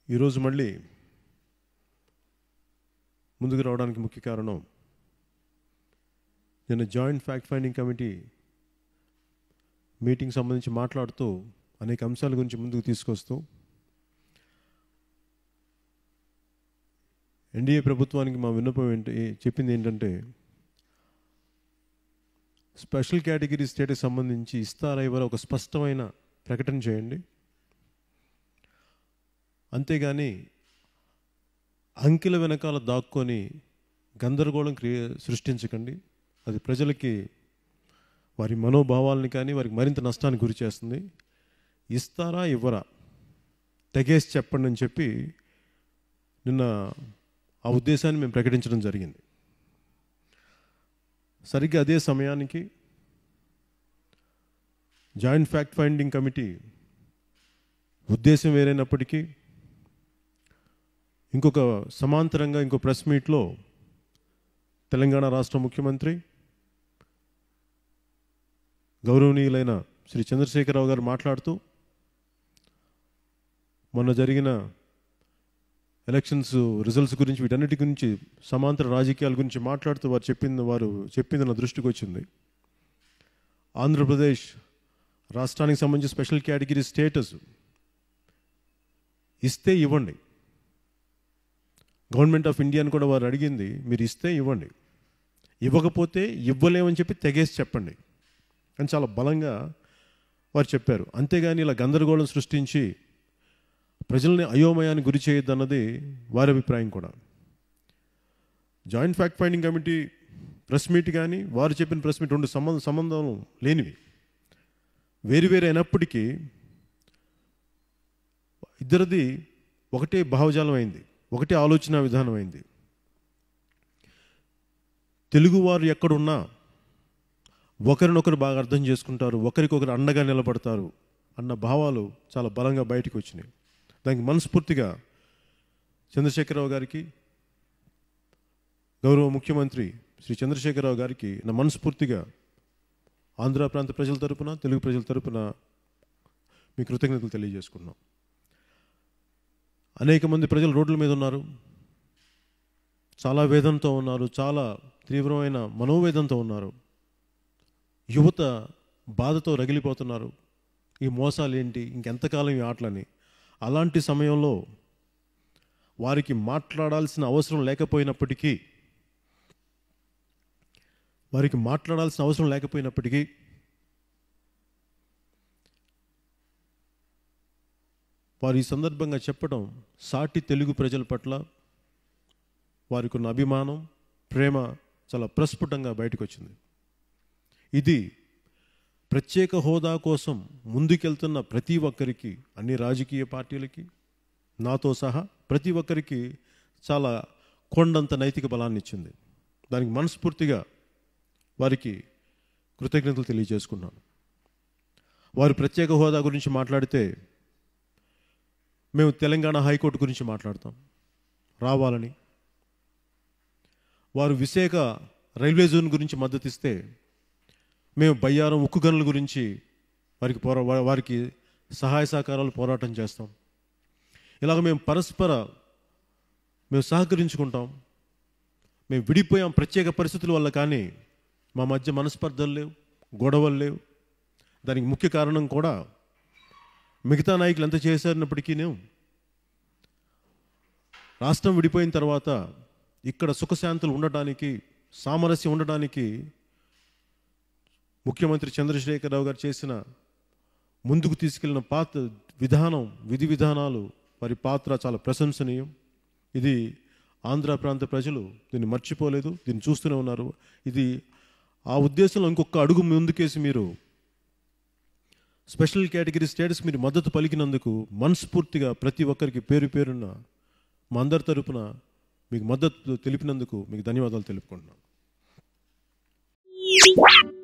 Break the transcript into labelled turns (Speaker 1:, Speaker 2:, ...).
Speaker 1: ఈరోజు మళ్ళీ ముందుకు రావడానికి ముఖ్య కారణం నేను joint fact finding committee meeting సంబంధించి మాట్లాడుతూ అనేక అంశాల గురించి ముందుకు తీసుకొస్తూ ఎన్డీఏ ప్రభుత్వానికి మా విన్నపం ఏంటి చెప్పింది ఏంటంటే స్పెషల్ కేటగిరీ స్టేట్కి సంబంధించి ఇస్తారా ఇవ్వరా ఒక స్పష్టమైన ప్రకటన చేయండి అంతేగాని అంకెల వెనకాల దాక్కొని గందరగోళం క్రియ సృష్టించకండి అది ప్రజలకి వారి మనోభావాలని కానీ వారికి మరింత నష్టానికి గురి చేస్తుంది ఇస్తారా ఇవ్వరా తెగేసి చెప్పండి అని చెప్పి నిన్న ఆ ఉద్దేశాన్ని మేము ప్రకటించడం జరిగింది సరిగ్గా అదే సమయానికి జాయింట్ ఫ్యాక్ట్ ఫైండింగ్ కమిటీ ఉద్దేశం వేరైనప్పటికీ ఇంకొక సమాంతరంగా ఇంకో ప్రెస్ మీట్లో తెలంగాణ రాష్ట్ర ముఖ్యమంత్రి గౌరవనీయులైన శ్రీ చంద్రశేఖరరావు గారు మాట్లాడుతూ మొన్న జరిగిన ఎలక్షన్స్ రిజల్ట్స్ గురించి వీటన్నిటి గురించి సమాంతర రాజకీయాల గురించి మాట్లాడుతూ వారు చెప్పింది వారు చెప్పింది నా దృష్టికి వచ్చింది ఆంధ్రప్రదేశ్ రాష్ట్రానికి సంబంధించి స్పెషల్ కేటగిరీ స్టేటస్ ఇస్తే ఇవ్వండి గవర్నమెంట్ ఆఫ్ ఇండియాని కూడా వారు అడిగింది మీరు ఇస్తే ఇవ్వండి ఇవ్వకపోతే ఇవ్వలేమని చెప్పి తెగేసి చెప్పండి అని చాలా బలంగా వారు చెప్పారు అంతేగాని ఇలా గందరగోళం సృష్టించి ప్రజల్ని అయోమయానికి గురి చేయొద్దన్నది వారి అభిప్రాయం కూడా joint fact finding committee press meet కానీ వారు చెప్పిన ప్రెస్ మీట్ రెండు సంబంధం సంబంధం లేనివి వేరు వేరు అయినప్పటికీ ఇద్దరిది ఒకటే భావజాలం అయింది ఒకటే ఆలోచన విధానం అయింది తెలుగువారు ఎక్కడున్నా ఒకరినొకరు బాగా అర్థం చేసుకుంటారు ఒకరికొకరు అండగా నిలబడతారు అన్న భావాలు చాలా బలంగా బయటకు వచ్చినాయి దానికి మనస్ఫూర్తిగా చంద్రశేఖరరావు గారికి గౌరవ ముఖ్యమంత్రి శ్రీ చంద్రశేఖరరావు గారికి నా మనస్ఫూర్తిగా ఆంధ్ర ప్రాంత ప్రజల తరపున తెలుగు ప్రజల తరపున మీ కృతజ్ఞతలు తెలియజేసుకున్నాం అనేక మంది ప్రజలు రోడ్ల మీద ఉన్నారు చాలా వేదంతో ఉన్నారు చాలా తీవ్రమైన మనోవేదంతో ఉన్నారు యువత బాధతో రగిలిపోతున్నారు ఈ మోసాలు ఏంటి ఇంకెంతకాలం ఈ ఆటలని అలాంటి సమయంలో వారికి మాట్లాడాల్సిన అవసరం లేకపోయినప్పటికీ వారికి మాట్లాడాల్సిన అవసరం లేకపోయినప్పటికీ వారు ఈ సందర్భంగా చెప్పడం సాటి తెలుగు ప్రజల పట్ల వారికి ఉన్న అభిమానం ప్రేమ చాలా ప్రస్ఫుటంగా బయటకు వచ్చింది ఇది ప్రత్యేక హోదా కోసం ముందుకెళ్తున్న ప్రతి ఒక్కరికి అన్ని రాజకీయ పార్టీలకి నాతో సహా ప్రతి ఒక్కరికి చాలా కొండంత నైతిక బలాన్ని ఇచ్చింది దానికి మనస్ఫూర్తిగా వారికి కృతజ్ఞతలు తెలియజేసుకున్నాను వారు ప్రత్యేక హోదా గురించి మాట్లాడితే మేము తెలంగాణ హైకోర్టు గురించి మాట్లాడతాం రావాలని వారు విశాఖ రైల్వే జోన్ గురించి మద్దతు ఇస్తే మేము బయ్యారం ఉక్కు గనుల గురించి వారికి పోరా వా- వారికి సహాయ సహకారాలు పోరాటం చేస్తాం ఇలాగ మేము పరస్పర మేము సహకరించుకుంటాం మేము విడిపోయాం ప్రత్యేక పరిస్థితుల వల్ల కానీ మా మధ్య మనస్పర్ధలు లేవు గొడవలు లేవు దానికి ముఖ్య కారణం కూడా మిగతా నాయకులు ఎంత చేశారన్నప్పటికీ రాష్ట్రం విడిపోయిన తర్వాత ఇక్కడ సుఖశాంతులు ఉండటానికి సామరస్యం ఉండటానికి ముఖ్యమంత్రి చంద్రశేఖరరావు గారు చేసిన ముందుకు తీసుకెళ్లిన పాత్ర విధానం విధి విధానాలు వారి పాత్ర చాలా ప్రశంసనీయం ఇది ఆంధ్ర ప్రాంత ప్రజలు దీన్ని మర్చిపోలేదు దీన్ని చూస్తూనే ఉన్నారు ఇది ఆ ఉద్దేశంలో ఇంకొక అడుగు ముందుకేసి మీరు స్పెషల్ కేటగిరీ స్టేటస్ మీరు మద్దతు పలికినందుకు మనస్ఫూర్తిగా ప్రతి ఒక్కరికి పేరు పేరున్న మా అందరి తరపున మీకు మద్దతు తెలిపినందుకు మీకు ధన్యవాదాలు తెలుపుకుంటున్నాను